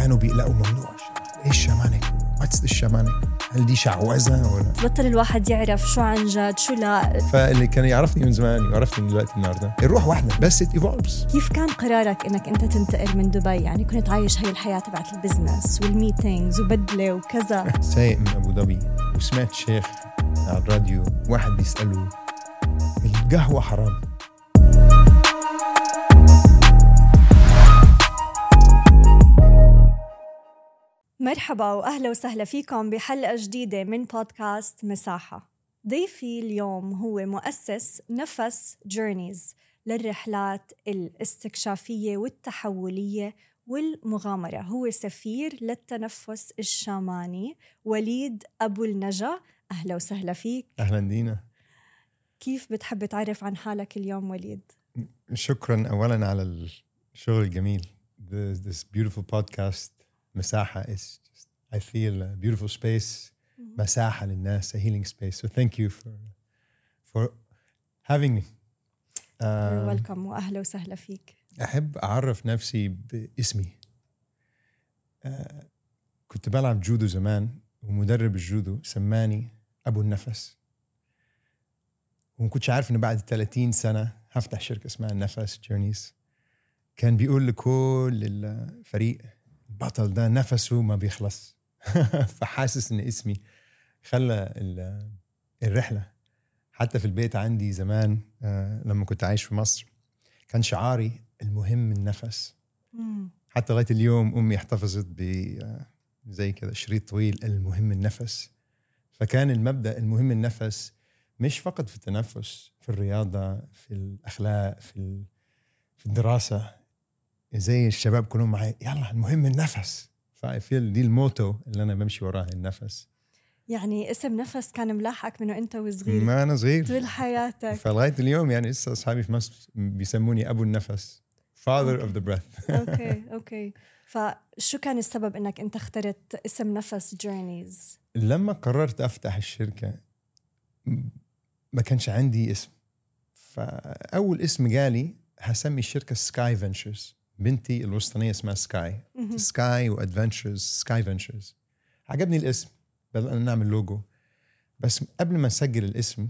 كانوا بيقلقوا ممنوع ايش الشمانك واتس ذا الشمانك هل دي شعوذه ولا بطل الواحد يعرف شو عن جد شو لا فاللي كان يعرفني من زمان يعرفني دلوقتي النهارده الروح واحده بس ات ايفولفز كيف كان قرارك انك انت تنتقل من دبي يعني كنت عايش هاي الحياه تبعت البزنس والميتينجز وبدله وكذا سايق من ابو ظبي وسمعت شيخ على الراديو واحد بيساله القهوه حرام مرحبا واهلا وسهلا فيكم بحلقه جديده من بودكاست مساحه ضيفي اليوم هو مؤسس نفس جيرنيز للرحلات الاستكشافيه والتحوليه والمغامره هو سفير للتنفس الشاماني وليد ابو النجا اهلا وسهلا فيك اهلا دينا كيف بتحب تعرف عن حالك اليوم وليد شكرا اولا على الشغل الجميل this, this beautiful podcast مساحه is just I feel a beautiful space مساحه للناس a healing space so thank you for for having me You're welcome واهلا وسهلا فيك احب اعرف نفسي باسمي آه، كنت بلعب جودو زمان ومدرب الجودو سماني ابو النفس وما كنتش عارف ان بعد 30 سنه هفتح شركه اسمها النفس جيرنيز كان بيقول لكل الفريق البطل ده نفسه ما بيخلص فحاسس ان اسمي خلى ال- الرحله حتى في البيت عندي زمان آه، لما كنت عايش في مصر كان شعاري المهم النفس مم. حتى لغايه اليوم امي احتفظت ب آه، زي كده شريط طويل المهم النفس فكان المبدا المهم النفس مش فقط في التنفس في الرياضه في الاخلاق في ال- في الدراسه زي الشباب كلهم معي يلا المهم النفس فاي دي الموتو اللي انا بمشي وراه النفس يعني اسم نفس كان ملاحقك منه انت وصغير ما انا صغير طول حياتك فلغايه اليوم يعني لسه اصحابي في مصر بيسموني ابو النفس father of the breath اوكي اوكي فشو كان السبب انك انت اخترت اسم نفس جيرنيز لما قررت افتح الشركه م- ما كانش عندي اسم فاول اسم جالي هسمي الشركه سكاي فينتشرز بنتي الوسطانيه اسمها سكاي سكاي وادفنتشرز سكاي فينتشرز عجبني الاسم بدأنا نعمل لوجو بس قبل ما نسجل الاسم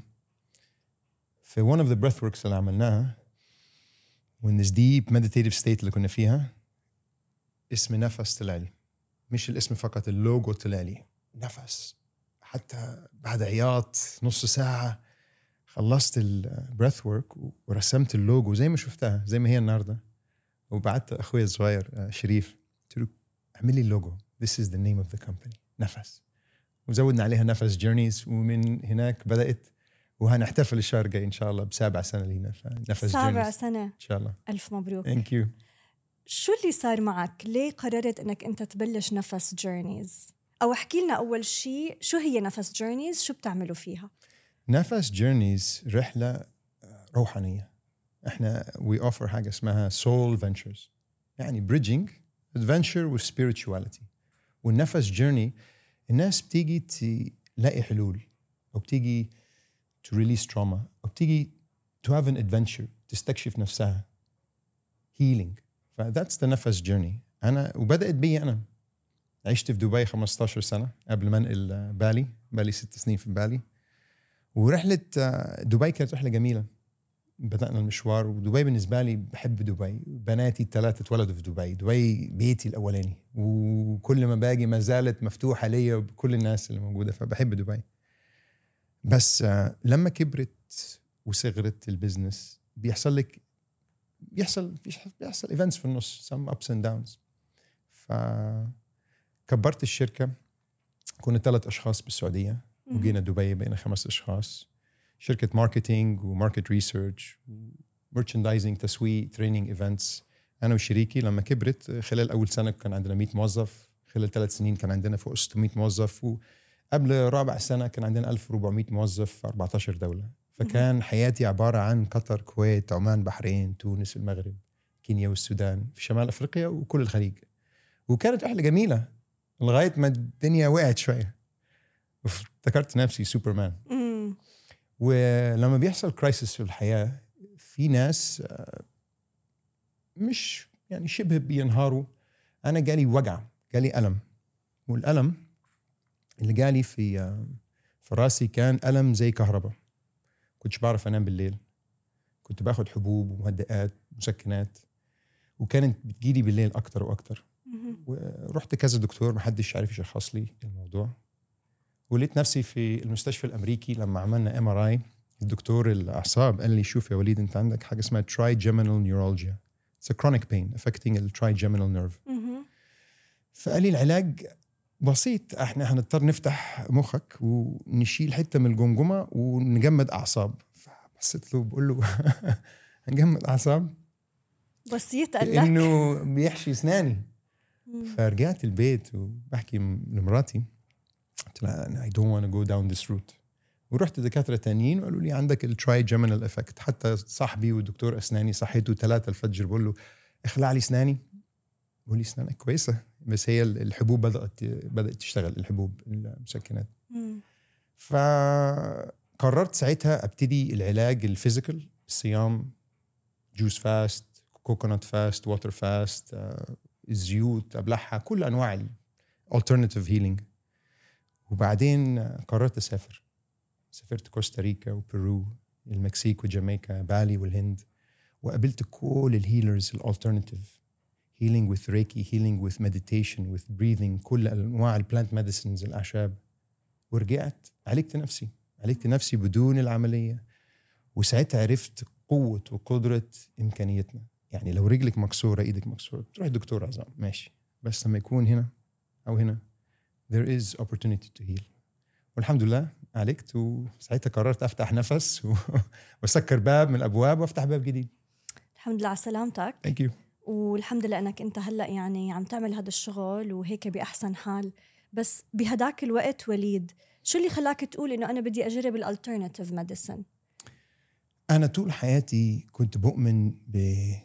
في one of the breathworks اللي عملناها when this deep meditative state اللي كنا فيها اسم نفس طلع لي مش الاسم فقط اللوجو طلع لي نفس حتى بعد عياط نص ساعة خلصت البريث ورك ورسمت اللوجو زي ما شفتها زي ما هي النهارده وبعت اخويا الصغير آه، شريف قلت له اعمل لي اللوجو This is the name of the company نفس وزودنا عليها نفس جيرنيز ومن هناك بدأت وهنحتفل الشهر الجاي ان شاء الله بسابع سنة لينا فنفس سابع جيرنيز سنة ان شاء الله ألف مبروك ثانك يو شو اللي صار معك؟ ليه قررت انك انت تبلش نفس جيرنيز؟ او احكي لنا اول شيء شو هي نفس جيرنيز؟ شو بتعملوا فيها؟ نفس جيرنيز رحلة روحانية احنا we offer حاجة اسمها soul ventures يعني bridging adventure و spirituality والنفس جيرني الناس بتيجي تلاقي حلول او بتيجي to release trauma او بتيجي to have an adventure تستكشف نفسها healing ف that's the نفس جيرني انا وبدأت بي انا عشت في دبي 15 سنة قبل ما انقل بالي بالي ست سنين في بالي ورحلة آه، دبي كانت رحلة جميلة بدأنا المشوار ودبي بالنسبة لي بحب دبي بناتي الثلاثة اتولدوا في دبي دبي بيتي الأولاني وكل ما باجي ما زالت مفتوحة ليا وبكل الناس اللي موجودة فبحب دبي بس آه، لما كبرت وصغرت البزنس بيحصل لك بيحصل بيحصل ايفنتس في النص some ups and downs فكبرت الشركة كنا ثلاث أشخاص بالسعودية وجينا دبي بقينا خمس اشخاص شركه ماركتينج وماركت ريسيرش ومرشندايزنج تسويق تريننج ايفنتس انا وشريكي لما كبرت خلال اول سنه كان عندنا 100 موظف خلال ثلاث سنين كان عندنا فوق 600 موظف وقبل رابع سنه كان عندنا 1400 موظف في 14 دوله فكان حياتي عباره عن قطر كويت عمان بحرين تونس المغرب كينيا والسودان في شمال افريقيا وكل الخليج وكانت رحله جميله لغايه ما الدنيا وقعت شويه افتكرت نفسي سوبرمان مم. ولما بيحصل كرايسيس في الحياه في ناس آه، مش يعني شبه بينهاروا انا جالي وجع جالي الم والالم اللي جالي في في راسي كان الم زي كهرباء كنتش بعرف انام بالليل كنت باخد حبوب ومهدئات مسكنات وكانت بتجيلي بالليل اكتر واكتر مهم. ورحت كذا دكتور محدش عارف يشخص لي الموضوع ولقيت نفسي في المستشفى الامريكي لما عملنا ام ار اي الدكتور الاعصاب قال لي شوف يا وليد انت عندك حاجه اسمها trigeminal neuralgia It's a chronic pain affecting the trigeminal nerve مهم. فقال لي العلاج بسيط احنا هنضطر نفتح مخك ونشيل حته من الجمجمه ونجمد اعصاب فبصيت له بقول له هنجمد اعصاب بسيط قال لك انه بيحشي اسناني مم. فرجعت البيت وبحكي م- لمراتي قلت لها انا اي دونت want to go down this route ورحت دكاتره تانيين وقالوا لي عندك الترايجيمينال افكت حتى صاحبي والدكتور اسناني صحيته ثلاثة الفجر بقول له اخلع لي اسناني بقول لي اسنانك كويسه بس هي ال- الحبوب بدات بدات تشتغل الحبوب المسكنات مم. فقررت ساعتها ابتدي العلاج الفيزيكال الصيام جوز فاست كوكونات فاست ووتر فاست الزيوت ابلعها كل انواع الالترناتيف هيلينج وبعدين آه، قررت اسافر سافرت كوستاريكا وبيرو المكسيك وجامايكا بالي والهند وقابلت كل الهيلرز الالترناتيف هيلينج وذ ريكي هيلينج وذ مديتيشن وذ بريذنج كل انواع البلانت ميديسنز الاعشاب ورجعت عالجت نفسي عالجت نفسي بدون العمليه وساعتها عرفت قوه وقدره امكانيتنا يعني لو رجلك مكسوره ايدك مكسوره تروح دكتور عظام ماشي بس لما يكون هنا او هنا there is opportunity to heal والحمد لله عالجت وساعتها قررت افتح نفس و... واسكر باب من الابواب وافتح باب جديد الحمد لله على سلامتك ثانك يو والحمد لله انك انت هلا يعني عم تعمل هذا الشغل وهيك باحسن حال بس بهداك الوقت وليد شو اللي خلاك تقول انه انا بدي اجرب الالترناتيف ميديسن انا طول حياتي كنت بؤمن ب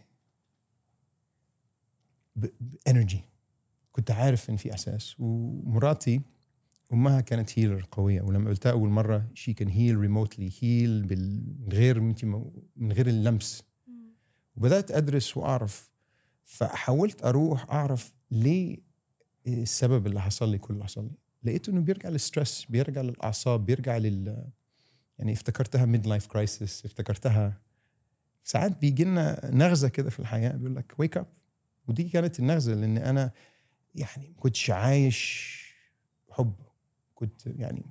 بانرجي كنت عارف ان في احساس ومراتي امها كانت هيلر قويه ولما قلتها اول مره شي كان هيل ريموتلي هيل من غير من غير اللمس وبدات ادرس واعرف فحاولت اروح اعرف ليه السبب اللي حصل لي كل اللي حصل لي لقيت انه بيرجع للستريس بيرجع للاعصاب بيرجع لل يعني افتكرتها ميد لايف كرايسيس افتكرتها ساعات بيجي لنا نغزه كده في الحياه بيقول لك ويك اب ودي كانت النغزه لان انا يعني ما كنتش عايش حب كنت يعني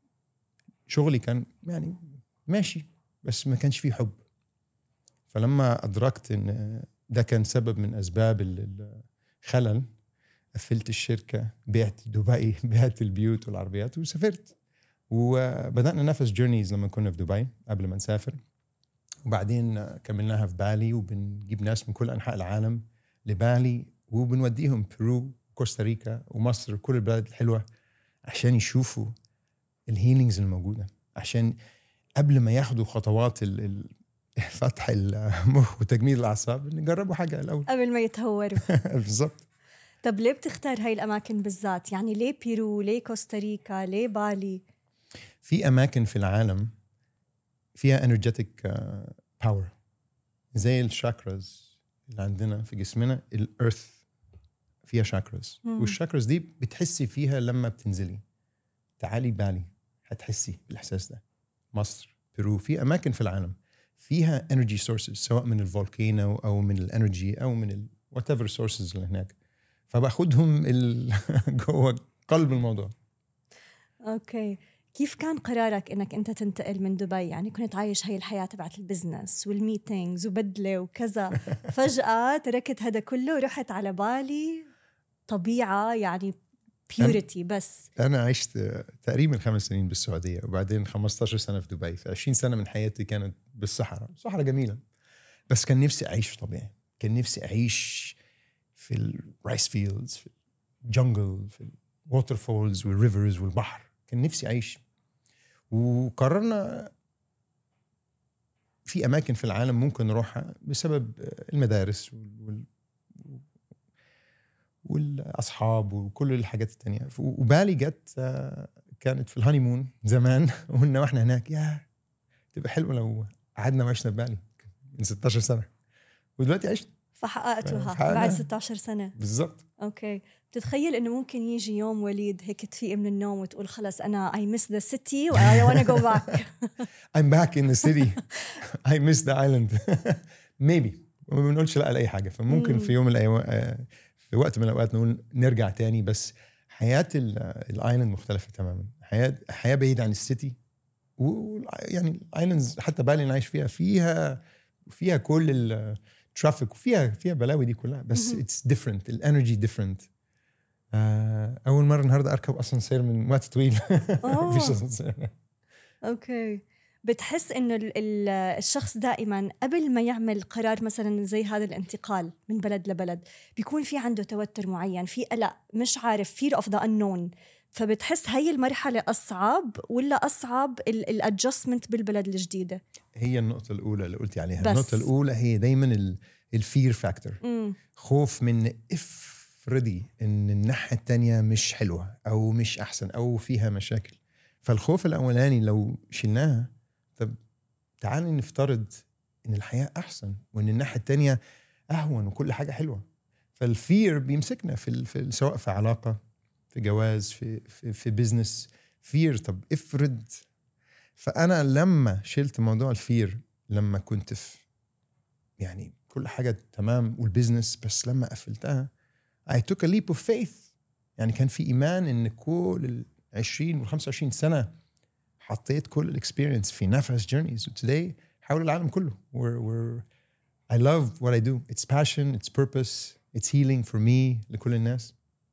شغلي كان يعني ماشي بس ما كانش فيه حب فلما ادركت ان ده كان سبب من اسباب الخلل قفلت الشركه بعت دبي بعت البيوت والعربيات وسافرت وبدانا نفس جيرنيز لما كنا في دبي قبل ما نسافر وبعدين كملناها في بالي وبنجيب ناس من كل انحاء العالم لبالي وبنوديهم بيرو كوستاريكا ومصر وكل البلاد الحلوه عشان يشوفوا الهيلينجز الموجوده عشان قبل ما ياخدوا خطوات فتح المخ وتجميل الاعصاب نجربوا حاجه الاول قبل ما يتهوروا بالظبط طب ليه بتختار هاي الاماكن بالذات يعني ليه بيرو ليه كوستاريكا ليه بالي في اماكن في العالم فيها انرجيتك باور زي الشاكراز اللي عندنا في جسمنا الارث فيها شاكراز والشاكراز دي بتحسي فيها لما بتنزلي تعالي بالي هتحسي بالاحساس ده مصر بيرو في اماكن في العالم فيها انرجي سورسز سواء من الفولكينو او من الانرجي او من وات ايفر سورسز اللي هناك فباخدهم ال... جوه قلب الموضوع اوكي كيف كان قرارك انك انت تنتقل من دبي يعني كنت عايش هاي الحياه تبعت البزنس والميتينجز وبدله وكذا فجاه تركت هذا كله ورحت على بالي طبيعه يعني بيوريتي بس انا عشت تقريبا خمس سنين بالسعوديه وبعدين 15 سنه في دبي في 20 سنه من حياتي كانت بالصحراء صحراء جميله بس كان نفسي اعيش في طبيعي كان نفسي اعيش في الرايس فيلدز في الجنجل في الووتر فولز والريفرز والبحر كان نفسي اعيش وقررنا في اماكن في العالم ممكن نروحها بسبب المدارس وال والاصحاب وكل الحاجات التانية وبالي جت كانت في الهانيمون زمان وقلنا واحنا هناك يا تبقى حلوه لو قعدنا وعشنا في بالي من 16 سنه ودلوقتي عشت فحققتوها حققنا. بعد 16 سنه بالضبط اوكي بتتخيل انه ممكن يجي يوم وليد هيك تفيق من النوم وتقول خلص انا اي مس ذا سيتي واي وانا جو باك I'm back in the city I miss the island maybe ما بنقولش لا لاي حاجه فممكن مم. في يوم من الايام آه، في وقت من الاوقات نقول نرجع تاني بس حياه ال- الايلاند مختلفه تماما حياه حياه بعيده عن السيتي و يعني الايلاندز حتى بالي اللي عايش فيها فيها فيها كل الترافيك وفيها فيها بلاوي دي كلها بس مهم. اتس ديفرنت الانرجي ديفرنت اول مره النهارده اركب اسانسير من وقت طويل أوه. مفيش اسانسير اوكي بتحس انه ال- ال- الشخص دائما قبل ما يعمل قرار مثلا زي هذا الانتقال من بلد لبلد بيكون في عنده توتر معين في قلق مش عارف fear of the unknown فبتحس هي المرحلة أصعب ولا أصعب الادجستمنت بالبلد الجديدة؟ هي النقطة الأولى اللي قلتي عليها بس. النقطة الأولى هي دايما الفير فاكتور امم خوف من افرضي ان الناحية التانية مش حلوة أو مش أحسن أو فيها مشاكل فالخوف الأولاني لو شلناها طب تعالي نفترض إن الحياة أحسن وإن الناحية التانية أهون وكل حاجة حلوة فالفير بيمسكنا في, ال- في ال- سواء في علاقة في جواز في في, في بزنس فير طب افرض فأنا لما شلت موضوع الفير لما كنت في يعني كل حاجة تمام والبزنس بس لما قفلتها I took a leap of faith يعني كان في إيمان إن كل ال 20 وال 25 سنة حطيت كل الاكسبيرينس في نفس جيرنيز وتوداي حول العالم كله we're, we're, I love what I do it's passion it's purpose it's healing for me لكل الناس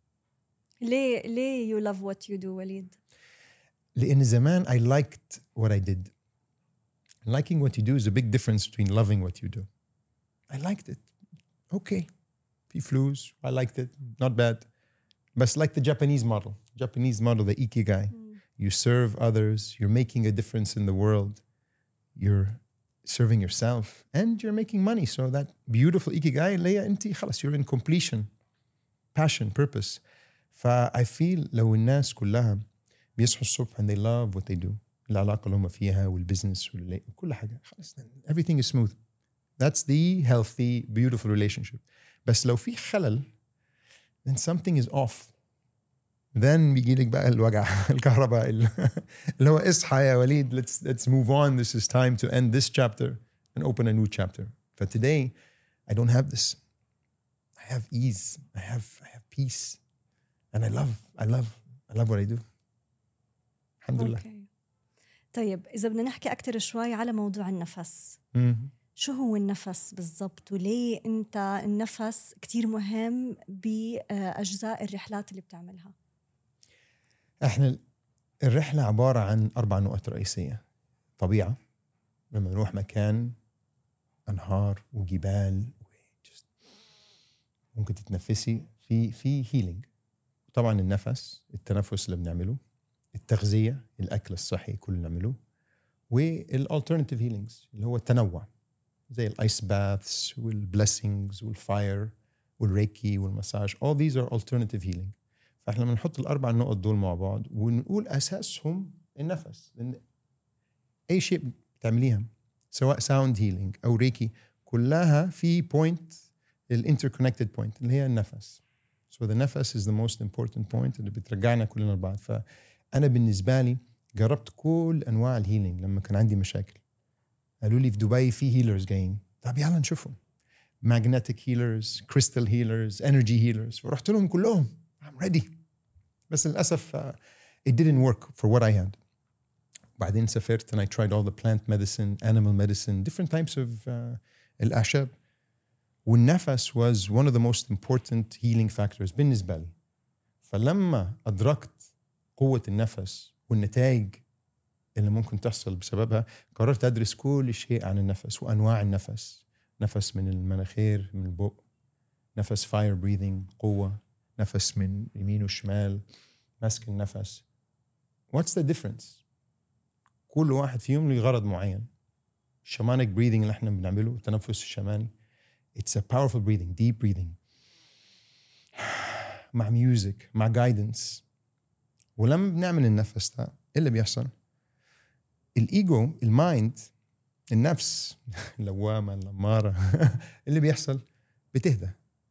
ليه ليه يو لاف وات يو دو وليد؟ لأن زمان I liked what I did liking what you do is a big difference between loving what you do I liked it okay في فلوس I liked it not bad بس like the Japanese model Japanese model the ikigai you serve others you're making a difference in the world you're serving yourself and you're making money so that beautiful ikigai اللي هي انت خلاص you're in completion passion purpose ف I feel لو الناس كلها بيصحوا الصبح and they love what they do العلاقة اللي هم فيها والبزنس واللي- وكل حاجة خلاص then everything is smooth that's the healthy beautiful relationship بس لو في خلل then something is off then بيجي لك بقى الوجع الكهرباء ال- اللي هو اصحى يا وليد let's let's move on this is time to end this chapter and open a new chapter but today I don't have this I have ease I have I have peace and I love I love I love what I do الحمد لله اوكي طيب إذا بدنا نحكي أكثر شوي على موضوع النفس مم. شو هو النفس بالضبط وليه أنت النفس كتير مهم بأجزاء الرحلات اللي بتعملها احنا الرحلة عبارة عن أربع نقط رئيسية طبيعة لما نروح مكان أنهار وجبال و just ممكن تتنفسي في في هيلينج طبعا النفس التنفس اللي بنعمله التغذية الأكل الصحي كله اللي بنعمله والالترناتيف هيلينجز اللي هو التنوع زي الايس باثس والبليسنجز والفاير والريكي والمساج all these are alternative healing فاحنا لما نحط الاربع نقط دول مع بعض ونقول اساسهم النفس لان اي شيء بتعمليها سواء ساوند هيلينج او ريكي كلها في بوينت الانتركونكتد بوينت اللي هي النفس so the نفس is the most important point اللي بترجعنا كلنا لبعض فانا بالنسبه لي جربت كل انواع الهيلينج لما كان عندي مشاكل قالوا لي في دبي في هيلرز جايين طب يلا نشوفهم magnetic healers crystal healers energy healers فرحت لهم كلهم I'm ready بس للاسف uh, it didn't work for what I had بعدين سافرت and I tried all the plant medicine animal medicine different types of uh, الأعشاب والنفس was one of the most important healing factors بالنسبة لي فلما أدركت قوة النفس والنتائج اللي ممكن تحصل بسببها قررت أدرس كل شيء عن النفس وأنواع النفس نفس من المناخير من البق نفس fire breathing قوة نفس من يمين وشمال ماسك النفس what's the difference كل واحد فيهم له غرض معين shamanic breathing اللي احنا بنعمله التنفس الشماني it's a powerful breathing deep breathing مع ميوزك مع guidance ولما بنعمل النفس ده ايه اللي بيحصل الايجو المايند النفس اللوامه الاماره اللي بيحصل بتهدى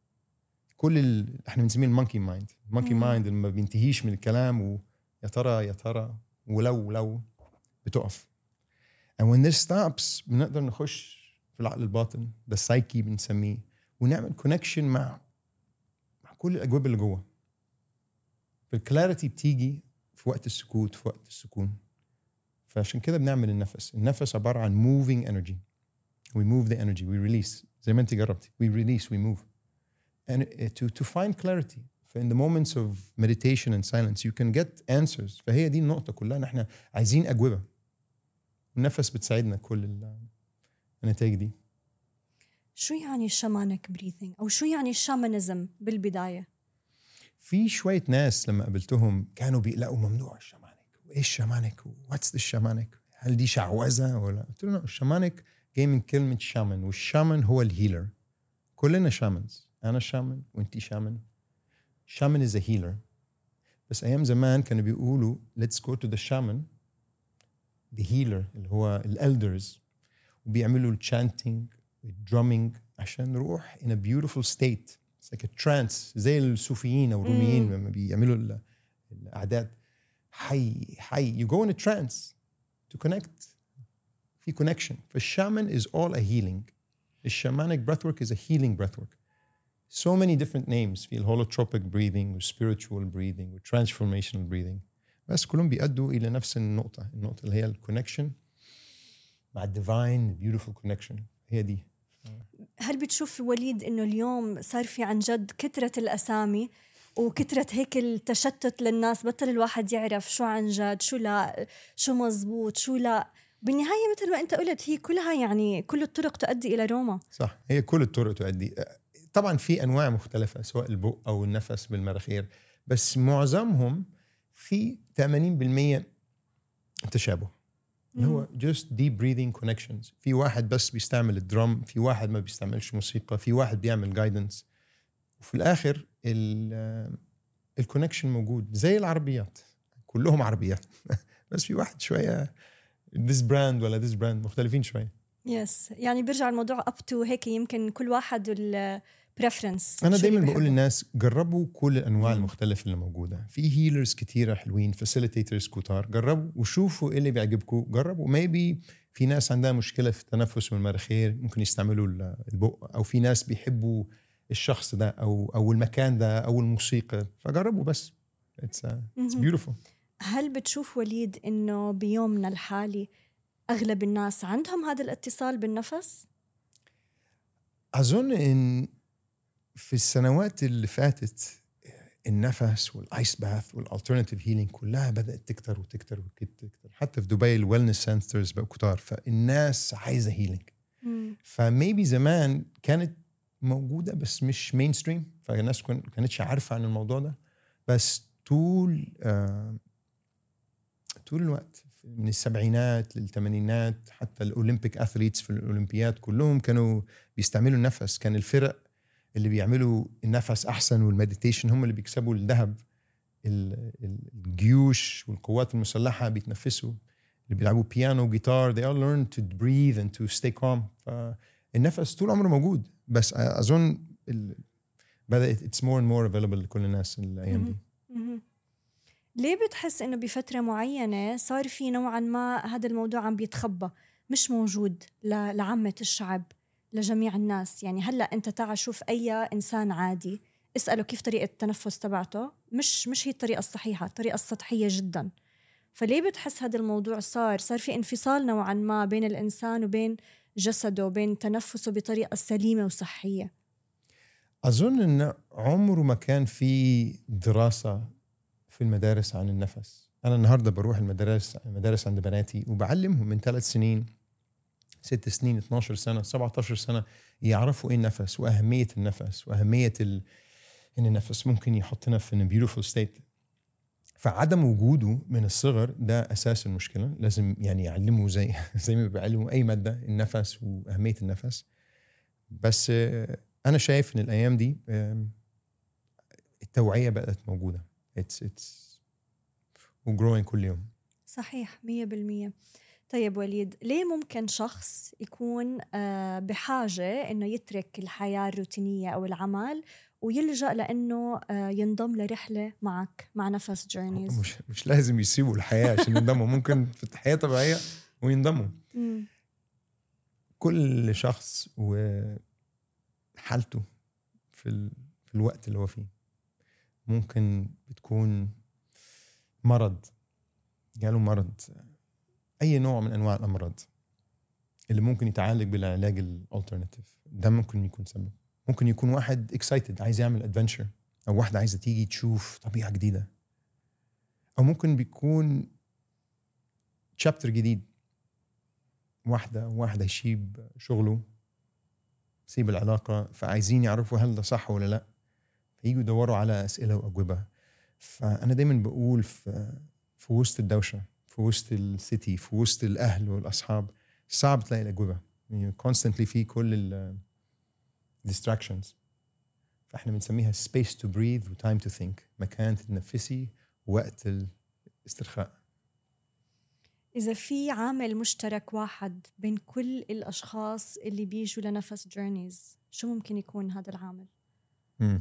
كل ال... احنا بنسميه المونكي مايند المونكي مم. مايند اللي ما بينتهيش من الكلام ويا ترى يا ترى ولو لو بتقف and when this stops بنقدر نخش في العقل الباطن ده السايكي بنسميه ونعمل كونكشن مع مع كل الاجوبه اللي جوه فالكلاريتي بتيجي في وقت السكوت في وقت السكون فعشان كده بنعمل النفس النفس عباره عن moving energy we move the energy we release زي ما انت جربتي we release we move and uh, to to find clarity ف in the moments of meditation and silence you can get answers فهي دي النقطه كلها ان احنا عايزين اجوبه النفس بتساعدنا كل ال- النتائج دي شو يعني الشامانك بريثنج او شو يعني الشامانيزم بالبدايه في شويه ناس لما قابلتهم كانوا بيقلقوا ممنوع الشمانك وايه الشمانك واتس الشمانك هل دي شعوذه ولا قلت له لا الشمانك جاي من كلمه شامان والشامان هو الهيلر كلنا شامنز انا شامان وانتي شامان شامان از هيلر بس ايام زمان كانوا بيقولوا let's go to the shaman the healer اللي هو الالدرز وبيعملوا الشانتينج والدرامينج عشان نروح in a beautiful state It's like a trance زي الصوفيين او الروميين مم. لما بيعملوا ال- الاعداد حي حي you go in a trance to connect في connection فالشامان is all a healing الشامانيك breath work is a healing breath work so many different names في الهولوتروبيك breathing و spiritual breathing و transformational breathing بس كلهم بيأدوا الى نفس النقطه النقطه اللي هي الكونكشن مع الديفاين beautiful connection هي دي هل بتشوف وليد انه اليوم صار في عن جد كثره الاسامي وكثرة هيك التشتت للناس بطل الواحد يعرف شو عن جد شو لا شو مزبوط شو لا بالنهاية مثل ما انت قلت هي كلها يعني كل الطرق تؤدي الى روما صح هي كل الطرق تؤدي طبعا في انواع مختلفه سواء البق او النفس بالمراخير بس معظمهم في 80% تشابه اللي هو just deep breathing connections في واحد بس بيستعمل الدرام في واحد ما بيستعملش موسيقى في واحد بيعمل جايدنس وفي الاخر الكونكشن موجود زي العربيات كلهم عربيات بس في واحد شويه this brand ولا this brand مختلفين شويه يس يعني بيرجع الموضوع اب تو هيك يمكن كل واحد والبريفرنس انا دايما بقول للناس جربوا كل الانواع المختلفه اللي موجوده في هيلرز كتيره حلوين فاسيليتيترز كتار جربوا وشوفوا ايه اللي بيعجبكم جربوا ميبي في ناس عندها مشكله في التنفس من المناخير ممكن يستعملوا ال- البق او في ناس بيحبوا الشخص ده او او المكان ده او الموسيقى فجربوا بس اتس اتس بيوتيفول هل بتشوف وليد انه بيومنا الحالي اغلب الناس عندهم هذا الاتصال بالنفس؟ اظن ان في السنوات اللي فاتت النفس والايس باث والالترناتيف هيلينج كلها بدات تكتر وتكتر وتكتر حتى في دبي الويلنس سنترز بقوا كتار فالناس عايزه هيلينج فميبي زمان كانت موجوده بس مش مين ستريم فالناس كن- كانتش عارفه عن الموضوع ده بس طول آه طول الوقت من السبعينات للثمانينات حتى الاولمبيك اثليتس في الاولمبياد كلهم كانوا بيستعملوا النفس كان الفرق اللي بيعملوا النفس احسن والمديتيشن هم اللي بيكسبوا الذهب ال- ال- الجيوش والقوات المسلحه بيتنفسوا اللي بيلعبوا بيانو وجيتار they all learn to breathe and to stay calm فالنفس طول عمره موجود بس اظن ال- بدات it's more and more available لكل الناس الايام دي مهم. ليه بتحس انه بفتره معينه صار في نوعا ما هذا الموضوع عم بيتخبى مش موجود ل- لعامه الشعب لجميع الناس يعني هلا انت تعال شوف اي انسان عادي اساله كيف طريقه التنفس تبعته مش مش هي الطريقه الصحيحه الطريقه السطحيه جدا فليه بتحس هذا الموضوع صار صار في انفصال نوعا ما بين الانسان وبين جسده وبين تنفسه بطريقه سليمه وصحيه اظن ان عمره ما كان في دراسه في المدارس عن النفس انا النهارده بروح المدارس المدارس عند بناتي وبعلمهم من ثلاث سنين ست سنين 12 سنه 17 سنه يعرفوا ايه النفس واهميه النفس واهميه ال... ان النفس ممكن يحطنا في بيوتيفول ستيت فعدم وجوده من الصغر ده اساس المشكله لازم يعني يعلموا زي زي ما بيعلموا اي ماده النفس واهميه النفس بس آه، انا شايف ان الايام دي آم، التوعيه بقت موجوده اتس اتس وجروينج كل يوم صحيح مية بالمية طيب وليد ليه ممكن شخص يكون آه، بحاجة إنه يترك الحياة الروتينية أو العمل ويلجأ لأنه آه، ينضم لرحلة معك مع نفس جيرنيز مش مش لازم يسيبوا الحياه عشان ينضموا ممكن في الحياه طبيعيه وينضموا كل شخص وحالته في ال... في الوقت اللي هو فيه ممكن بتكون مرض جاله مرض اي نوع من انواع الامراض اللي ممكن يتعالج بالعلاج الالترناتيف ده ممكن يكون سبب ممكن يكون واحد اكسايتد عايز يعمل ادفنتشر او واحده عايزه تيجي تشوف طبيعه جديده او ممكن بيكون شابتر جديد واحده واحده يشيب شغله يسيب العلاقه فعايزين يعرفوا هل ده صح ولا لا فييجوا يدوروا على اسئله واجوبه فانا دايما بقول في في وسط الدوشه في وسط السيتي في وسط الاهل والاصحاب صعب تلاقي الاجوبه يعني كونستنتلي في كل ال distractions فاحنا بنسميها space to breathe و time to think مكان تتنفسي وقت الاسترخاء إذا في عامل مشترك واحد بين كل الأشخاص اللي بيجوا لنفس جيرنيز شو ممكن يكون هذا العامل؟ مم.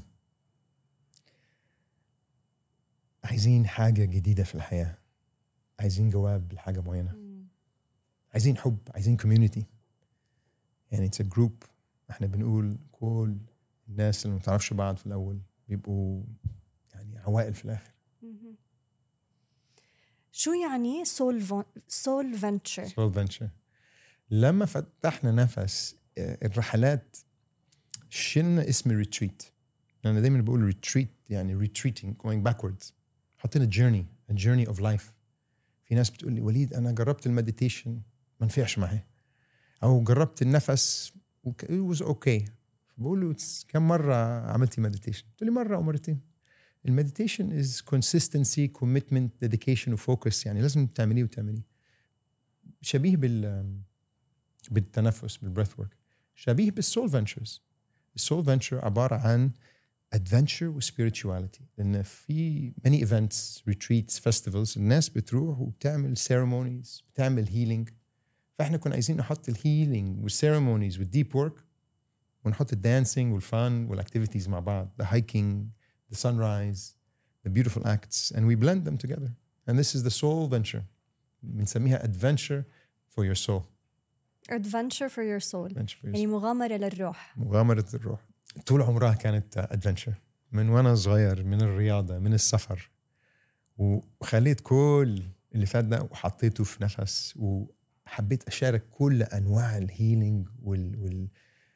عايزين حاجة جديدة في الحياة عايزين جواب لحاجة معينة عايزين حب عايزين كوميونتي يعني اتس جروب احنا بنقول كل الناس اللي ما تعرفش بعض في الاول بيبقوا يعني عوائل في الاخر مهم. شو يعني سول سول فنتشر؟ سول فنتشر لما فتحنا نفس آه، الرحلات شلنا اسم ريتريت انا دايما بقول ريتريت يعني ريتريتنج going backwards حطينا جيرني a journey of life في ناس بتقول لي وليد انا جربت المديتيشن ما نفعش معايا او جربت النفس وك- it was okay بقول له "It's كم مره عملتي مديتيشن؟ تقول لي مره او مرتين المديتيشن از consistency commitment dedication وفوكس يعني لازم تعمليه وتعمليه شبيه بال بالتنفس بالبريث ورك شبيه بالسول فنتشرز السول فنتشر عباره عن ادفنتشر وسبيريتشواليتي لان في ماني ايفنتس ريتريتس فيستيفالز الناس بتروح وبتعمل سيرمونيز بتعمل هيلينج فاحنا كنا عايزين نحط الهيلينج والسيرمونيز والديب ورك ونحط الدانسينج والفان والاكتيفيتيز مع بعض the hiking the sunrise the beautiful acts and we blend them together and this is the soul venture بنسميها adventure for your soul adventure for your soul adventure for your يعني مغامرة للروح مغامرة الروح طول عمرها كانت ادفنتشر من وانا صغير من الرياضة من السفر وخليت كل اللي فات ده وحطيته في نفس وحبيت اشارك كل انواع الهيلينج وال وال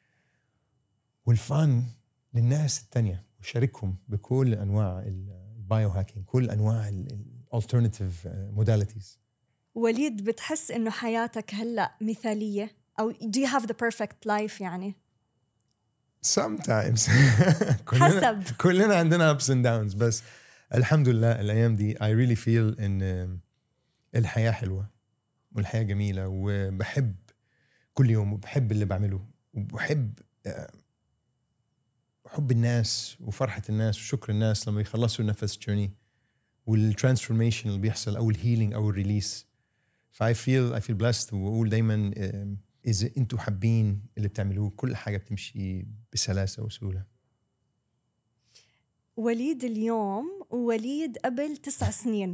والفن للناس التانية وشاركهم بكل انواع البايو هاكينج كل انواع الالترناتيف موداليتيز وليد بتحس انه حياتك هلا مثالية او do you have the perfect life يعني sometimes كلنا حسب. كلنا عندنا ups and downs بس الحمد لله الايام دي I really feel ان الحياه حلوه والحياه جميله وبحب كل يوم وبحب اللي بعمله وبحب آه، حب الناس وفرحه الناس وشكر الناس لما يخلصوا النفس جيرني والترانسفورميشن اللي بيحصل او الهيلينج او الريليس فاي فيل اي فيل بلست وبقول دايما آم، اذا انتوا حابين اللي بتعملوه كل حاجه بتمشي بسلاسه وسهوله وليد اليوم ووليد قبل تسع سنين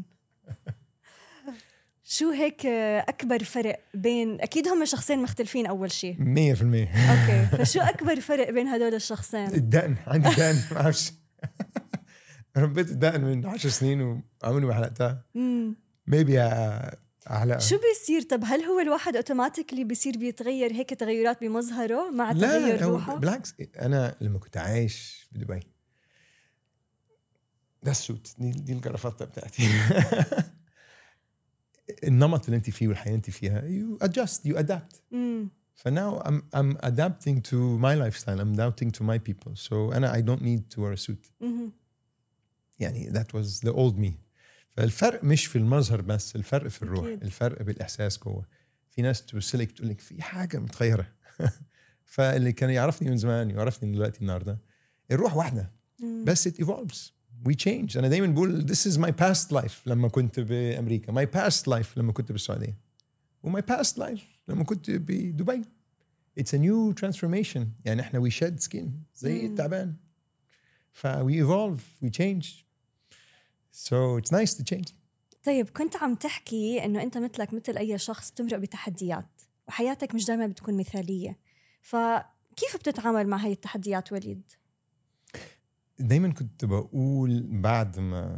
شو هيك اكبر فرق بين اكيد هم شخصين مختلفين اول شيء 100% اوكي فشو اكبر فرق بين هدول الشخصين الدقن عندي دقن ما اعرفش ربيت الدقن من 10 سنين وعمري ما حلقتها مم. ميبي احلقها شو بيصير طب هل هو الواحد اوتوماتيكلي بيصير بيتغير هيك تغيرات بمظهره مع تغير لا هو روحه بالعكس انا لما كنت عايش في دبي ده السوت دي, دي الجرافطه بتاعتي النمط اللي انت فيه والحياه اللي انت فيها you adjust you adapt مم. فناو I'm I'm adapting to my lifestyle I'm adapting to my people so أنا I don't need to wear a suit مهم. يعني that was the old me فالفرق مش في المظهر بس الفرق في الروح أكيد. الفرق بالاحساس جوه في ناس تبصلك تقول لك في حاجه متغيره فاللي كان يعرفني من زمان يعرفني دلوقتي النهارده الروح واحده مم. بس it evolves we change انا دايما بقول this is my past life لما كنت بامريكا my past life لما كنت بالسعوديه وماي باست لايف لما كنت بدبي اتس ا نيو ترانسفورميشن يعني احنا وي شيد سكين زي مم. التعبان ف we evolve we change so it's nice to change طيب كنت عم تحكي انه انت مثلك مثل اي شخص بتمرق بتحديات وحياتك مش دائما بتكون مثاليه فكيف بتتعامل مع هاي التحديات وليد دايما كنت بقول بعد ما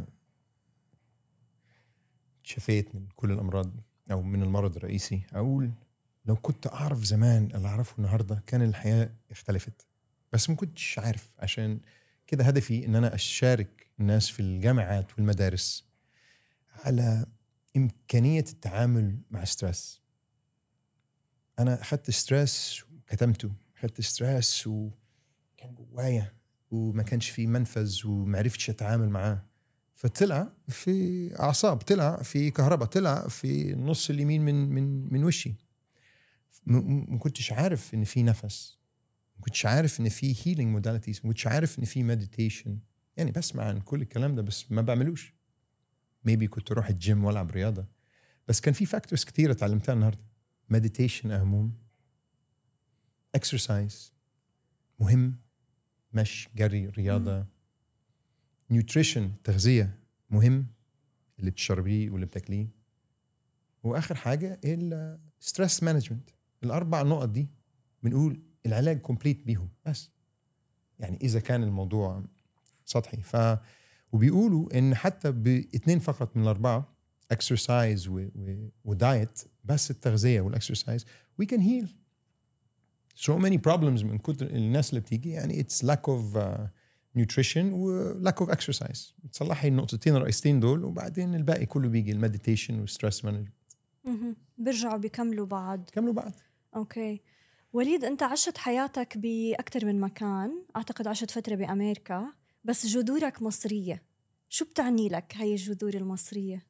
شفيت من كل الامراض او من المرض الرئيسي اقول لو كنت اعرف زمان اللي اعرفه النهارده كان الحياه اختلفت بس ما كنتش عارف عشان كده هدفي ان انا اشارك الناس في الجامعات والمدارس على امكانيه التعامل مع ستريس انا اخذت ستريس وكتمته اخذت ستريس وكان جوايا وما كانش في منفذ ومعرفتش اتعامل معاه فطلع في اعصاب طلع في كهرباء طلع في النص اليمين من من من وشي م- م- ما كنتش عارف ان في نفس ما كنتش عارف ان في هيلينج موداليتيز ما كنتش عارف ان في مديتيشن يعني بسمع عن كل الكلام ده بس ما بعملوش ميبي كنت اروح الجيم والعب رياضه بس كان في فاكتورز كتيره اتعلمتها النهارده مديتيشن اهمهم اكسرسايز مهم مشي جري رياضه نيوتريشن تغذيه مهم اللي بتشربيه واللي بتاكليه واخر حاجه الستريس مانجمنت الاربع نقط دي بنقول العلاج كومبليت بيهم بس يعني اذا كان الموضوع سطحي ف وبيقولوا ان حتى باثنين فقط من الاربعه اكسرسايز ودايت بس التغذيه والاكسرسايز وي كان هيل so many problems من كتر الناس اللي بتيجي يعني it's lack of uh, nutrition و lack of exercise تصلحي النقطتين الرئيسيتين دول وبعدين الباقي كله بيجي المديتيشن والستريس مانجمنت مهم. بيرجعوا بيكملوا بعض كملوا بعض اوكي وليد انت عشت حياتك باكثر من مكان اعتقد عشت فتره بامريكا بس جذورك مصريه شو بتعني لك هاي الجذور المصريه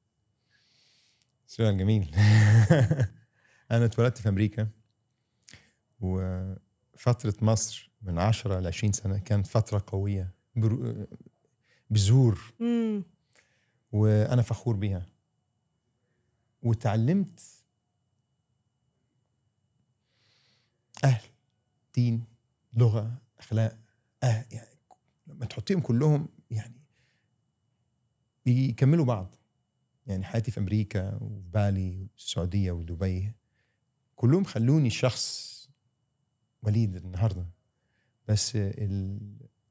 سؤال جميل انا اتولدت في امريكا وفتره مصر من 10 ل 20 سنه كانت فتره قويه برو- بذور امم وانا فخور بيها وتعلمت اهل دين لغه اخلاق أهل يعني لما تحطيهم كلهم يعني بيكملوا بعض يعني حياتي في امريكا وفي بالي والسعوديه ودبي كلهم خلوني شخص وليد النهارده بس ال...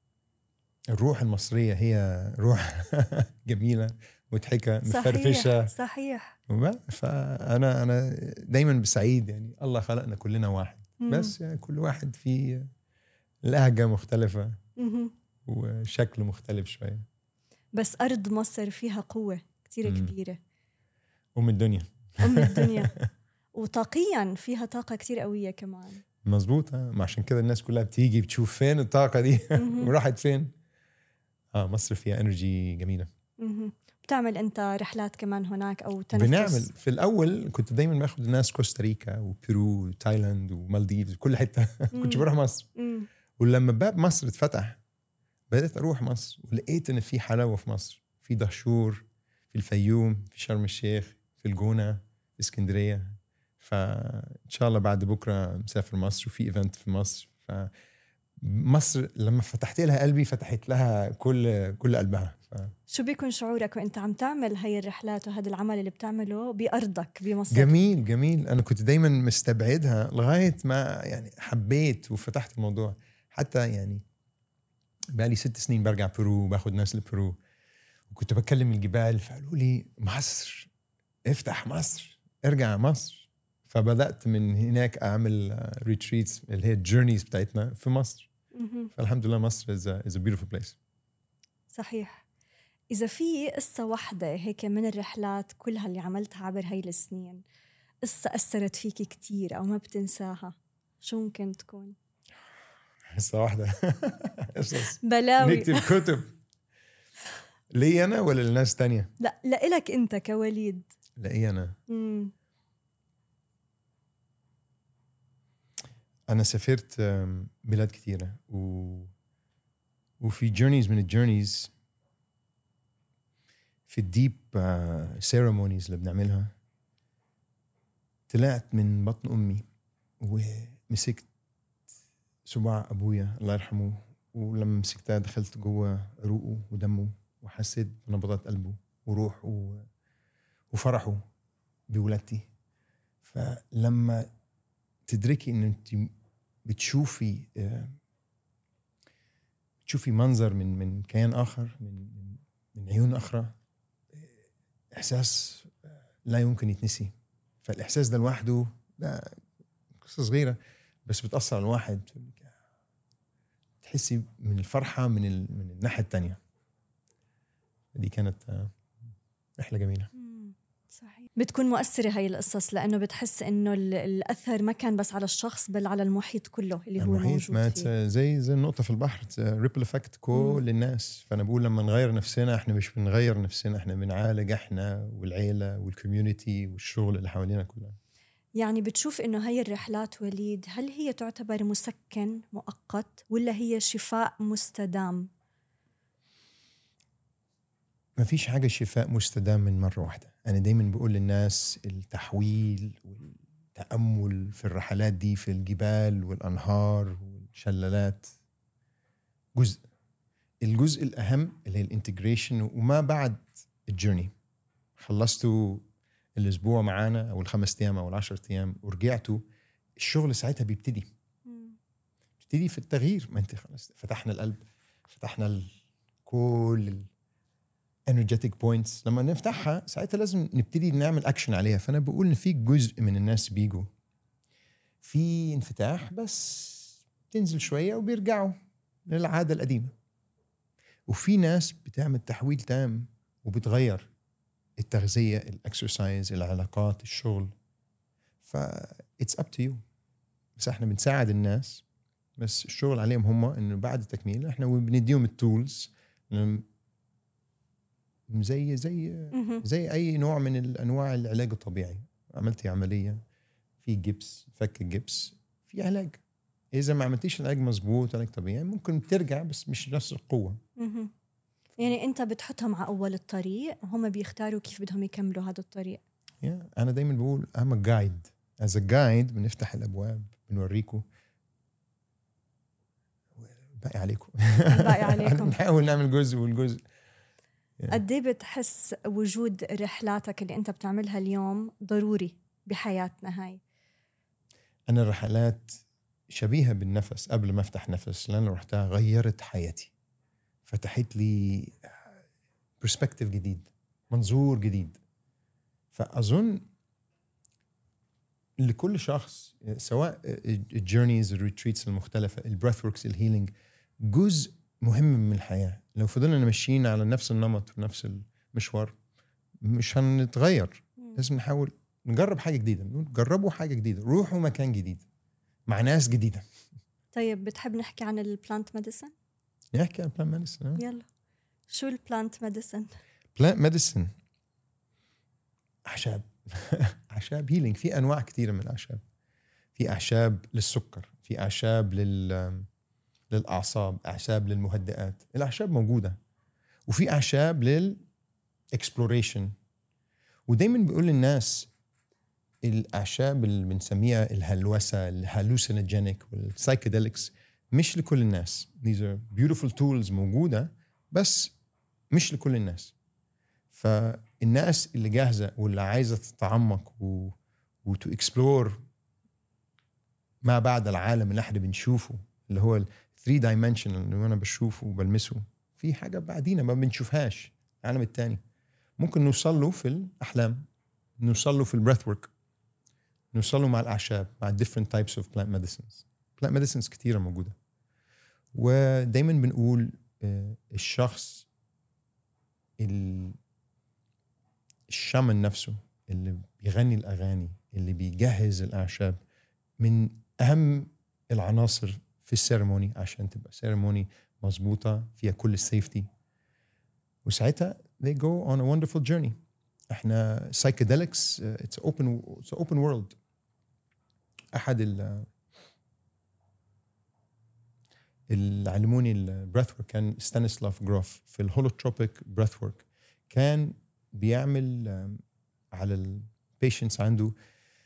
الروح المصريه هي روح جميله مضحكه مفرفشه صحيح صحيح وما- فانا انا دايما بسعيد يعني الله خلقنا كلنا واحد مم. بس يعني كل واحد فيه لهجه مختلفه مهم. وشكل مختلف شويه بس ارض مصر فيها قوه كتير مم. كبيره ام الدنيا ام الدنيا وطاقيا فيها طاقه كتير قويه كمان مظبوط آه، ما عشان كده الناس كلها بتيجي بتشوف فين الطاقه دي مهم. وراحت فين اه مصر فيها انرجي جميله مهم. بتعمل انت رحلات كمان هناك او تنفس بنعمل في الاول كنت دايما باخد الناس كوستاريكا وبيرو وتايلاند ومالديفز كل حته كنت مم. بروح مصر مم. ولما باب مصر اتفتح بدأت أروح مصر ولقيت إن في حلاوة في مصر في دهشور في الفيوم في شرم الشيخ في الجونة في اسكندرية فإن شاء الله بعد بكرة مسافر مصر وفي إيفنت في مصر فمصر لما فتحت لها قلبي فتحت لها كل كل قلبها ف... شو بيكون شعورك وانت عم تعمل هاي الرحلات وهذا العمل اللي بتعمله بأرضك بمصر جميل جميل أنا كنت دايما مستبعدها لغاية ما يعني حبيت وفتحت الموضوع حتى يعني بقالي ست سنين برجع بيرو باخد ناس لبيرو وكنت بكلم الجبال فقالوا لي مصر افتح مصر ارجع مصر فبدات من هناك اعمل ريتريتس اللي هي الجيرنيز بتاعتنا في مصر مهم. فالحمد لله مصر از از ا بيوتيفول بليس صحيح إذا في قصة واحدة هيك من الرحلات كلها اللي عملتها عبر هاي السنين قصة أثرت فيك كتير أو ما بتنساها شو ممكن تكون؟ قصه واحده قصص بلاوي نكتب كتب لي انا ولا لناس تانية؟ لا لإلك أنت كوليد لا انا مم. انا سافرت آم، بلاد كثيره و وفي جيرنيز من الجيرنيز في الديب سيرمونيز اللي بنعملها طلعت من بطن امي ومسكت صباع ابويا الله يرحمه ولما مسكتها دخلت جوه عروقه ودمه وحسيت بنبضات قلبه وروحه وفرحه بولادتي فلما تدركي ان انت بتشوفي آه، تشوفي منظر من من كيان اخر من من, من عيون اخرى احساس لا يمكن يتنسي فالاحساس ده لوحده ده قصه صغيره بس بتاثر على الواحد تحسي من الفرحه من من الناحيه الثانيه دي كانت آه، رحله جميله صحيح بتكون مؤثرة هاي القصص لأنه بتحس إنه الأثر ما كان بس على الشخص بل على المحيط كله اللي هو المحيط موجود فيه زي زي النقطة في البحر ريبل افكت كل مم. الناس فأنا بقول لما نغير نفسنا احنا مش بنغير نفسنا احنا بنعالج احنا والعيلة والكوميونتي والشغل اللي حوالينا كلها يعني بتشوف انه هاي الرحلات وليد هل هي تعتبر مسكن مؤقت ولا هي شفاء مستدام ما فيش حاجة شفاء مستدام من مرة واحدة أنا دايما بقول للناس التحويل والتأمل في الرحلات دي في الجبال والأنهار والشلالات جزء الجزء الأهم اللي هي الانتجريشن وما بعد الجيرني خلصتوا الأسبوع معانا أو الخمس أيام أو العشرة أيام ورجعتوا الشغل ساعتها بيبتدي بيبتدي في التغيير ما أنت خلاص فتحنا القلب فتحنا كل انرجيتك بوينتس لما نفتحها ساعتها لازم نبتدي نعمل اكشن عليها فانا بقول ان في جزء من الناس بيجوا في انفتاح بس تنزل شويه وبيرجعوا للعاده القديمه وفي ناس بتعمل تحويل تام وبتغير التغذيه الاكسرسايز العلاقات الشغل ف اتس اب تو يو بس احنا بنساعد الناس بس الشغل عليهم هم انه بعد التكميل احنا بنديهم التولز زي زي زي اي نوع من الانواع العلاج الطبيعي عملتي عمليه في جبس فك الجبس في علاج اذا ما عملتيش العلاج مظبوط علاج طبيعي ممكن ترجع بس مش نفس القوه يعني انت بتحطهم على اول الطريق هم بيختاروا كيف بدهم يكملوا هذا الطريق yeah. انا دايما بقول ام جايد از جايد بنفتح الابواب بنوريكم باقي عليكم باقي عليكم نحاول نعمل جزء والجزء قد ايه بتحس وجود رحلاتك اللي انت بتعملها اليوم ضروري بحياتنا هاي انا الرحلات شبيهه بالنفس قبل ما افتح نفس لان رحتها غيرت حياتي فتحت لي برسبكتيف جديد منظور جديد فاظن لكل شخص سواء الجيرنيز الريتريتس المختلفه البريث وركس الهيلينج جزء مهم من الحياه لو فضلنا ماشيين على نفس النمط ونفس المشوار مش هنتغير لازم نحاول نجرب حاجه جديده جربوا حاجه جديده روحوا مكان جديد مع ناس جديده طيب بتحب نحكي عن البلانت ميديسن نحكي عن البلانت ميديسن يلا شو البلانت ميديسن بلانت ميديسن اعشاب اعشاب هيلينج في انواع كثيره من الاعشاب في اعشاب للسكر في اعشاب لل للاعصاب اعشاب للمهدئات الاعشاب موجوده وفي اعشاب للاكسبلوريشن ودايما بيقول للناس الاعشاب اللي بنسميها الهلوسه الهالوسينوجينيك والسايكيديلكس مش لكل الناس these are beautiful tools موجوده بس مش لكل الناس فالناس اللي جاهزه واللي عايزه تتعمق و وتو اكسبلور ما بعد العالم اللي احنا بنشوفه اللي هو 3 دايمنشنال اللي انا بشوفه وبلمسه في حاجه بعدينا ما بنشوفهاش العالم الثاني ممكن نوصل له في الاحلام نوصل له في البريث ورك نوصل له مع الاعشاب مع different types of plant medicines plant medicines كثيره موجوده ودايما بنقول آه، الشخص الشامن نفسه اللي بيغني الاغاني اللي بيجهز الاعشاب من اهم العناصر في السيرموني عشان تبقى سيرموني مظبوطه فيها كل السيفتي وساعتها they go on a wonderful journey احنا psychedelics uh, it's open it's open world احد ال اللي علموني البريث ورك كان ستانيسلاف جروف في الهولوتروبيك بريث ورك كان بيعمل على البيشنتس عنده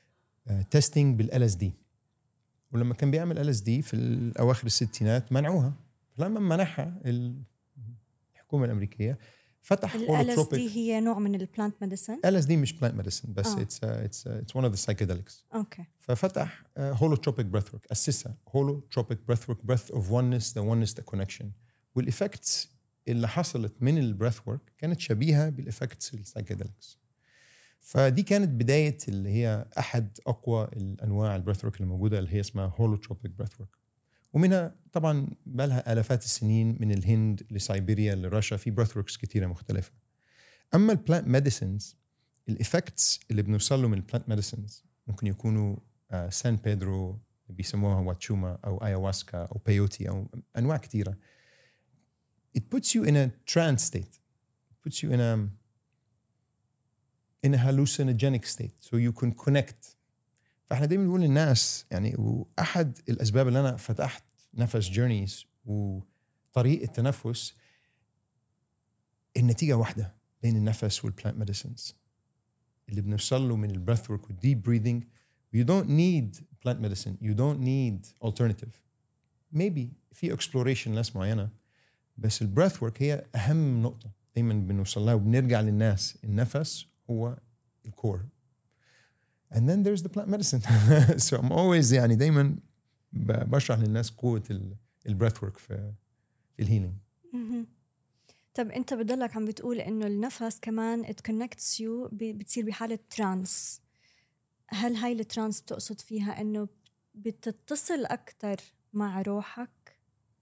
تيستينج بالال اس دي ولما كان بيعمل ال اس دي في اواخر الستينات منعوها فلما منحها الحكومه الامريكيه فتح ال LSD هي نوع من البلانت ميديسن ال اس دي مش بلانت ميديسن بس اتس اتس اتس ون اوف ذا سايكيدليكس اوكي ففتح هولوتروبيك بريث ورك اسسها هولوتروبيك بريث ورك بريث اوف ونس ذا ونس ذا كونكشن والايفكتس اللي حصلت من البريث ورك كانت شبيهه بالايفكتس السايكيدليكس فدي كانت بدايه اللي هي احد اقوى الانواع البريث ورك اللي موجوده اللي هي اسمها هولوتروبيك بريث ورك ومنها طبعا بقى لها الافات السنين من الهند لسيبيريا لرشا في بريث وركس كثيره مختلفه اما البلانت ميديسنز الايفكتس اللي بنوصل له من البلانت ميديسنز ممكن يكونوا آه سان بيدرو بيسموها واتشوما او ايواسكا او بيوتي او انواع كثيره it puts you in a trance state it puts you in a in a hallucinogenic state so you can connect فاحنا دايما بنقول للناس يعني واحد الاسباب اللي انا فتحت نفس جيرنيز وطريق التنفس النتيجه واحده بين النفس والبلانت ميديسنز اللي بنوصل له من البريث ورك والديب بريذنج you don't need plant medicine you don't need alternative maybe في exploration ناس معينه بس البريث ورك هي اهم نقطه دايما بنوصل لها وبنرجع للناس النفس هو الكور and then there's the plant medicine so I'm always يعني دايما بشرح للناس قوه البريث ورك في في الهيلينج طب انت بضلك عم بتقول انه النفس كمان it connects you بتصير بحاله ترانس هل هاي الترانس بتقصد فيها انه بتتصل اكثر مع روحك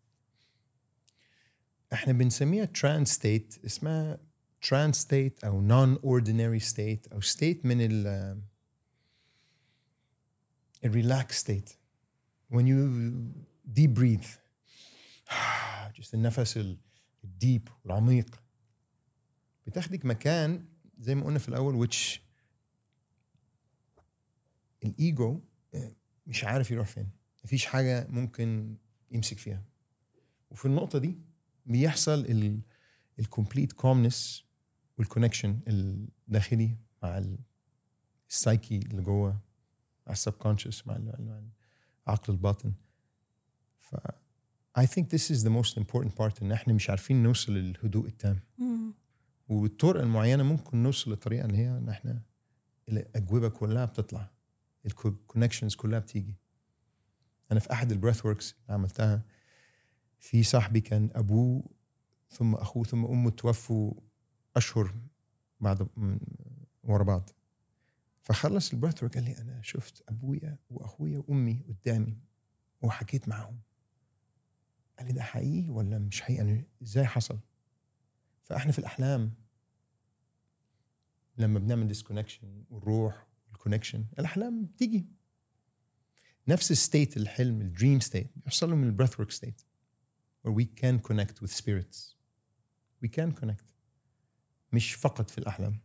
احنا بنسميها ترانس ستيت اسمها ترانس ستيت او نون اوردينري ستيت او ستيت من ال الريلاكس ستيت when you deep breathe just النفس الديب والعميق بتاخدك مكان زي ما قلنا في الاول which الايجو مش عارف يروح فين مفيش حاجه ممكن يمسك فيها وفي النقطه دي بيحصل الكومبليت كومنس والكونكشن الداخلي مع السايكي اللي جوه مع السبكونشس مع العقل الباطن ف I think this is the most important part ان احنا مش عارفين نوصل للهدوء التام والطرق المعينه ممكن نوصل للطريقه اللي هي ان احنا الاجوبه كلها بتطلع الكونكشنز كلها بتيجي انا في احد البريث وركس اللي عملتها في صاحبي كان ابوه ثم اخوه ثم امه توفوا اشهر بعد ورا بعض فخلص البريث ورك قال لي انا شفت ابويا واخويا وامي قدامي وحكيت معهم قال لي ده حقيقي ولا مش حقيقي يعني ازاي حصل فاحنا في الاحلام لما بنعمل ديسكونكشن والروح والكونكشن الاحلام بتيجي نفس الستيت الحلم الدريم ستيت بيحصل له من البريث ورك ستيت where we can connect with spirits we can connect مش فقط في الاحلام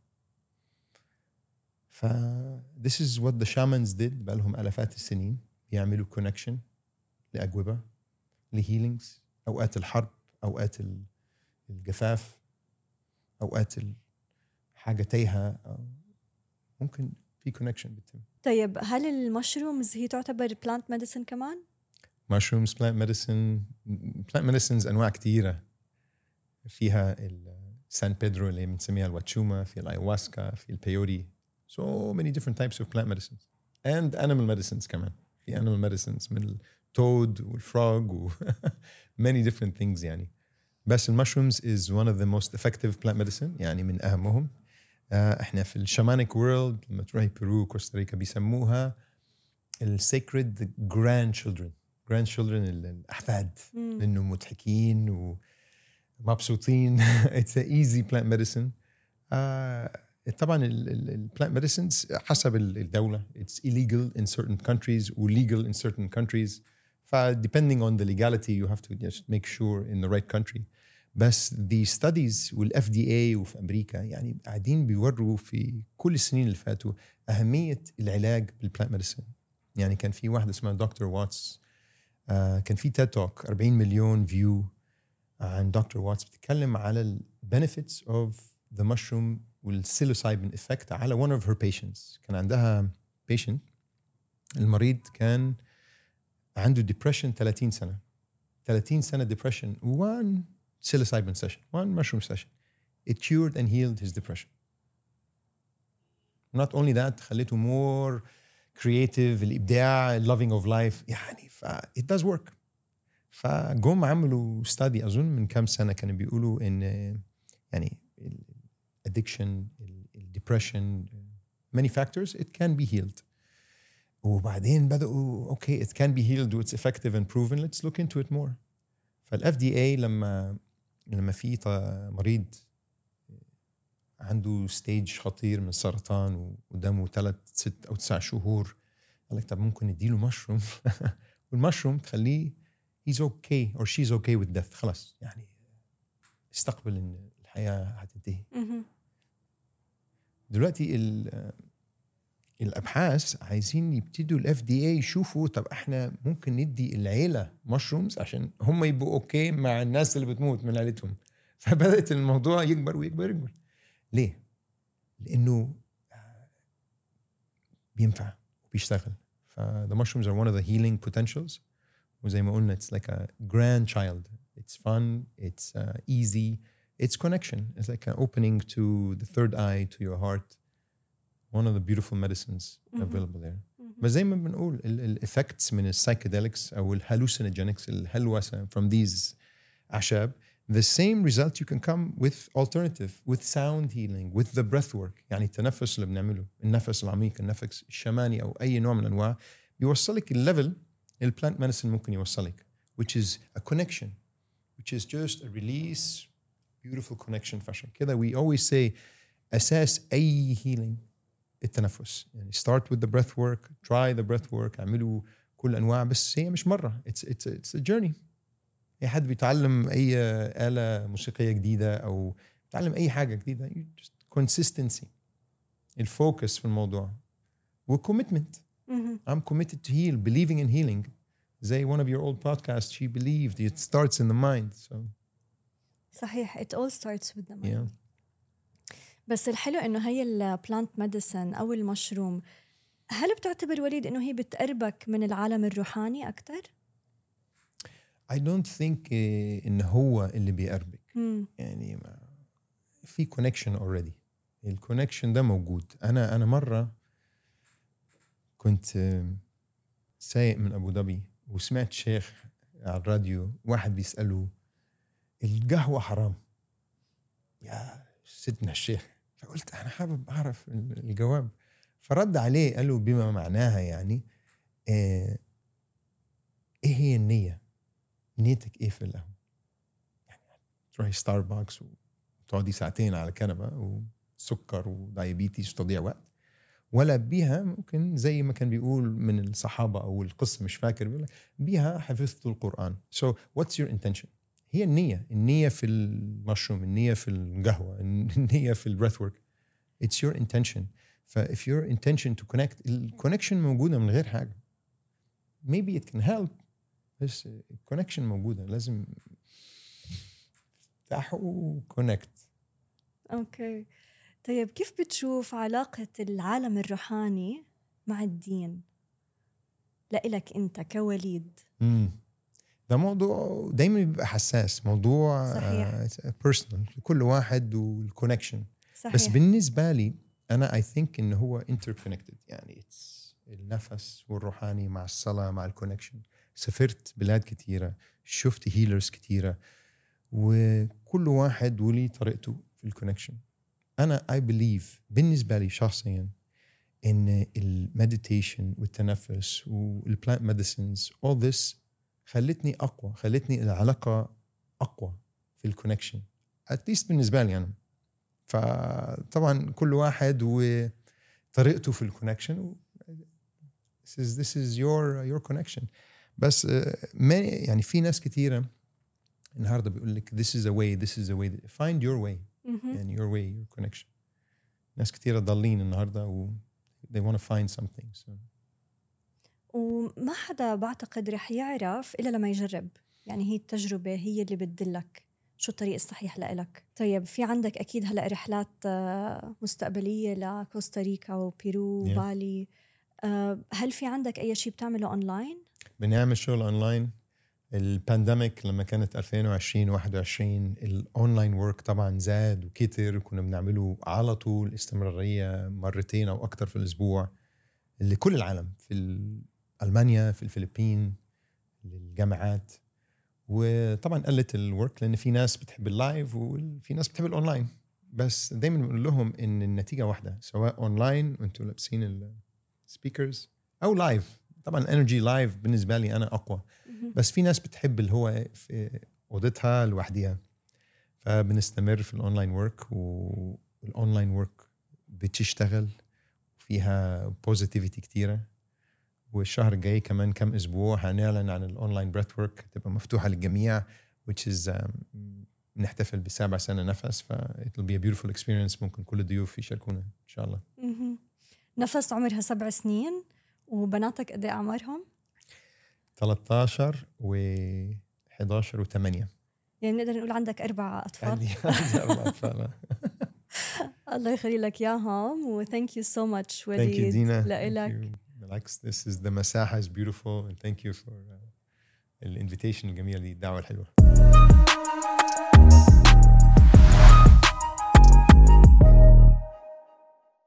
ف this is what the shamans did بقى لهم الافات السنين بيعملوا كونكشن لاجوبه لهيلينجز اوقات الحرب اوقات الجفاف اوقات حاجه تايهه ممكن في كونكشن بتتم طيب هل المشرومز هي تعتبر بلانت ميديسن كمان؟ مشرومز بلانت ميديسن بلانت ميديسنز انواع كثيره فيها سان بيدرو اللي بنسميها الواتشوما في الايواسكا في البيوري so many different types of plant medicines and animal medicines كمان في animal medicines من التود والفروغ و many different things يعني بس المشرومز is one of the most effective plant medicine يعني من اهمهم آه احنا في الشامانيك وورلد لما تروحي بيرو كوستاريكا بيسموها السيكريد جراند تشيلدرن جراند تشيلدرن الاحفاد لانه مضحكين ومبسوطين اتس ايزي بلانت ميديسن طبعا البلانت ميديسنز حسب الدوله اتس illegal in certain countries و legal in certain countries ف depending on the legality you have to just make sure in the right country بس the studies والاف دي اي وفي امريكا يعني قاعدين بيوروا في كل السنين اللي فاتوا اهميه العلاج بالبلانت ميديسن يعني كان في واحده اسمها دكتور واتس آه كان في تيد توك 40 مليون فيو عن دكتور واتس بتتكلم على البنفيتس اوف ذا مشروم والسيلوسايبين افكت على one of her patients كان عندها patient المريض كان عنده ديبرشن 30 سنه 30 سنه ديبرشن one psilocybin session one mushroom session it cured and healed his depression not only that خليته more creative الابداع loving of life يعني ف it does work فجم عملوا ستادي اظن من كام سنه كانوا بيقولوا ان يعني الادكشن الديبرشن many factors it can be healed وبعدين بدأوا اوكي it can be healed it's effective and proven let's look into it more فالاف دي اي لما لما في ط- مريض عنده ستيج خطير من السرطان وقدامه ثلاث ست او تسع شهور قال لك طب ممكن نديله مشروم والمشروم تخليه he's okay or she's okay with death خلاص يعني استقبل ان الحياه هتنتهي مهم. دلوقتي ال- الابحاث عايزين يبتدوا الاف دي اي يشوفوا طب احنا ممكن ندي العيله مشرومز عشان هم يبقوا اوكي مع الناس اللي بتموت من عيلتهم فبدات الموضوع يكبر ويكبر ويكبر ليه؟ لانه آه، بينفع وبيشتغل ف the mushrooms are one of the healing potentials وزي ما قلنا it's like a grandchild it's fun it's uh, easy it's connection it's like an opening to the third eye to your heart one of the beautiful medicines مهم. available there مهم. بس زي ما بنقول الايفكتس من السايكيديلكس او الهالوسينوجينكس الهلوسه from these اعشاب the same result you can come with alternative with sound healing with the breath work يعني التنفس اللي بنعمله النفس العميق النفس الشماني او اي نوع من انواع بيوصلك الليفل البلانت ميديسن ممكن يوصلك which is a connection which is just a release beautiful connection فعشان كده we always say اساس اي healing التنفس يعني start with the breath work try the breath work اعملوا كل انواع بس هي مش مره it's it's it's a journey اي حد بيتعلم اي آلة موسيقية جديدة او بيتعلم اي حاجة جديدة you just consistency الفوكس في الموضوع وcommitment مهم. I'm committed to heal believing in healing زي one of your old podcasts she believed it starts in the mind so صحيح it all starts with the mind yeah بس الحلو انه هي البلانت ميديسن او المشروم هل بتعتبر وليد انه هي بتقربك من العالم الروحاني اكثر؟ I don't think eh, ان هو اللي بيقربك امم يعني ما في كونكشن اوريدي الكونكشن ده موجود انا انا مره كنت آم، سايق من ابو ظبي وسمعت شيخ على الراديو واحد بيساله القهوه حرام يا سيدنا الشيخ فقلت انا حابب اعرف ال- الجواب فرد عليه قال له بما معناها يعني آه، ايه هي النيه نيتك ايه في القهوه تروحي ستاربكس وتقعدي ساعتين على كنبه وسكر ودايابيتيس وتضييع وقت ولا بيها ممكن زي ما كان بيقول من الصحابه او القصه مش فاكر بيقول لك بيها حفظت القران so what's your intention هي النيه النيه في المشروم النيه في القهوه النيه في البريث ورك it's your intention ف if your intention to connect الكونكشن موجوده من غير حاجه maybe it can help بس الكونكشن موجوده لازم تفتحوا كونكت اوكي طيب كيف بتشوف علاقة العالم الروحاني مع الدين؟ لإلك انت كوليد امم ده موضوع دايما بيبقى حساس موضوع صحيح. بيرسونال كل واحد والكونكشن صحيح بس بالنسبه لي انا اي ثينك ان هو انتركونكتد يعني it's النفس والروحاني مع الصلاه مع الكونكشن سافرت بلاد كتيره شفت هيلرز كتيره وكل واحد وليه طريقته في الكونكشن انا اي بليف بالنسبه لي شخصيا ان المديتيشن والتنفس والبلانت ميديسنز all this خلتني اقوى خلتني العلاقه اقوى في الكونكشن اتليست بالنسبه لي انا فطبعا كل واحد وطريقته في الكونكشن this is this is your your connection بس آه، ما يعني في ناس كتيره النهارده بيقول لك this is a way this is a way find your way مهم. يعني your way your connection ناس كتيره ضالين النهارده و they want to find something so وما حدا بعتقد رح يعرف إلا لما يجرب يعني هي التجربة هي اللي بتدلك شو الطريق الصحيح لإلك طيب في عندك أكيد هلأ رحلات آه، مستقبلية لكوستاريكا وبيرو Yeah. وبالي آه، هل في عندك اي شيء بتعمله اونلاين بنعمل شغل اونلاين البانديميك لما كانت 2020 21 الاونلاين ورك طبعا زاد وكتر وكنا بنعمله على طول استمراريه مرتين او اكثر في الاسبوع لكل العالم في المانيا في الفلبين للجامعات وطبعا قلت الورك لان في ناس بتحب اللايف وفي ناس بتحب الاونلاين بس دايما بنقول لهم ان النتيجه واحده سواء اونلاين وانتم لابسين السبيكرز او لايف طبعا انرجي لايف بالنسبه لي انا اقوى بس في ناس بتحب اللي هو في اوضتها لوحديها فبنستمر في الاونلاين ورك والاونلاين ورك بتشتغل فيها بوزيتيفيتي كتيره والشهر الجاي كمان كم اسبوع هنعلن عن الاونلاين بريث ورك تبقى مفتوحه للجميع which is um, نحتفل بسابع سنه نفس ف it will be a beautiful experience ممكن كل الضيوف يشاركونا ان شاء الله نفس عمرها سبع سنين وبناتك قد ايه اعمارهم؟ 13 و 11 و 8 يعني نقدر نقول عندك اربع اطفال عندي عندي اربع اطفال الله يخلي لك اياهم وثانك يو سو ماتش وليد ثانك يو دينا لك بالعكس this is the مساحه is beautiful and thank you for uh, الانفيتيشن الجميله دي الدعوه الحلوه